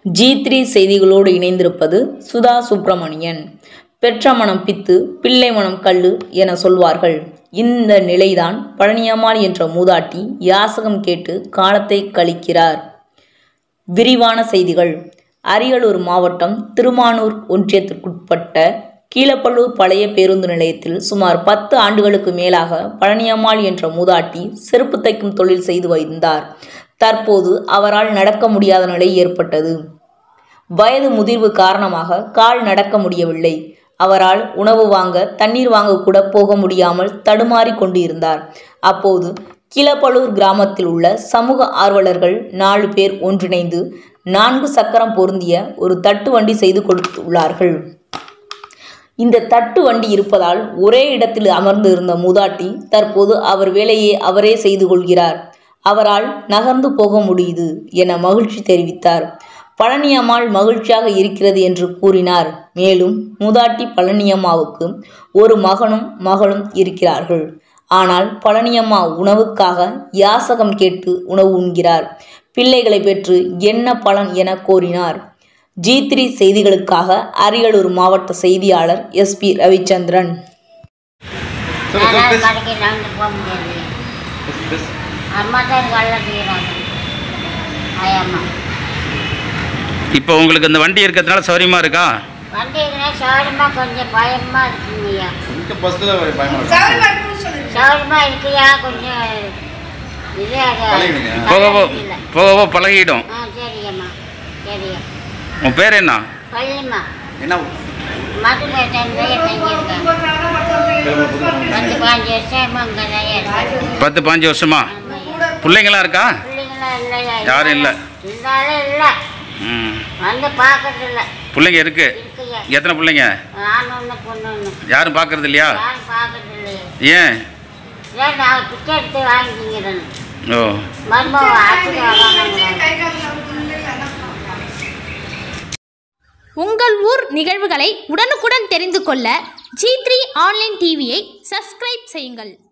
G three செய்திகளோடு இணைந்திருப்பது சுதா சுப்பிரமணியன் பெற்ற மனம் பித்து பிள்ளை மனம் கல்லு என சொல்வார்கள் இந்த நிலைதான் பழனியம்மாள் என்ற மூதாட்டி யாசகம் கேட்டு காலத்தை கழிக்கிறார் விரிவான செய்திகள் அரியலூர் மாவட்டம் திருமானூர் ஒன்றியத்திற்குட்பட்ட கீழப்பள்ளூர் பழைய பேருந்து நிலையத்தில் சுமார் பத்து ஆண்டுகளுக்கு மேலாக பழனியம்மாள் என்ற மூதாட்டி செருப்பு தைக்கும் தொழில் செய்து வந்தார் தற்போது அவரால் நடக்க முடியாத நிலை ஏற்பட்டது வயது முதிர்வு காரணமாக கால் நடக்க முடியவில்லை அவரால் உணவு வாங்க தண்ணீர் வாங்க கூட போக முடியாமல் தடுமாறி கொண்டு இருந்தார் அப்போது கிளப்பலூர் கிராமத்தில் உள்ள சமூக ஆர்வலர்கள் நாலு பேர் ஒன்றிணைந்து நான்கு சக்கரம் பொருந்திய ஒரு தட்டு வண்டி செய்து கொடுத்துள்ளார்கள் இந்த தட்டு வண்டி இருப்பதால் ஒரே இடத்தில் அமர்ந்து இருந்த மூதாட்டி தற்போது அவர் வேலையை அவரே செய்து கொள்கிறார் அவரால் நகர்ந்து போக முடியுது என மகிழ்ச்சி தெரிவித்தார் பழனியம்மாள் மகிழ்ச்சியாக இருக்கிறது என்று கூறினார் மேலும் மூதாட்டி பழனியம்மாவுக்கு ஒரு மகனும் மகளும் இருக்கிறார்கள் ஆனால் பழனியம்மா உணவுக்காக யாசகம் கேட்டு உணவு உண்கிறார் பிள்ளைகளை பெற்று என்ன பலன் என கோரினார் ஜி த்ரீ செய்திகளுக்காக அரியலூர் மாவட்ட செய்தியாளர் எஸ்பி ரவிச்சந்திரன் யாராவது கடைக்கு நடந்து போக முடியாது அம்மா தான் எனக்கு நல்லா செய்கிறாங்க ஆயம்மா இப்போ உங்களுக்கு இந்த வண்டி இருக்கிறதுனால சௌரியமாக இருக்கா வண்டி இருக்கிறா சௌரியமாக கொஞ்சம் பயமாக இருக்குங்கய்யா இங்க பஸ்ல பயமா இருக்கு சௌரியமாக இருக்குயா கொஞ்சம் இதே பழகிடுங்க. போக போ போக போக பழகிடும் ஆ சரியம்மா சரியா உன் பேர் என்ன பள்ளிம்மா என்ன மதுமேட்டன் போய் தங்கியிருக்கேன் பத்து பாஞ்சு வருஷமா அங்கே தான் இருக்கேன் பத்து பாஞ்சு வருஷமா ஆமாய்யா. பிள்ளைங்களாம் இருக்கா பிள்ளைங்களாம் இல்லையா யாரும் இல்லை இருந்தாலும் இல்லை ம் வந்து பார்க்கறது இல்லை பிள்ளைங்க இருக்கு இருக்குயா எத்தனை பிள்ளைங்க நான் ஒன்று பொண்ணு ஒன்று யாரும் பார்க்கறது இல்லையா யாரும் பார்க்கறது இல்லையே ஏன் ஏன் நான் பிச்சை எடுத்து வாங்கிக்கிறேன் ஓ மருமக ஆசீர்வாதம் உங்கள் ஊர் நிகழ்வுகளை உடனுக்குடன் தெரிந்து கொள்ள ஜி த்ரீ ஆன்லைன் டிவியை சப்ஸ்கிரைப் செய்யுங்கள்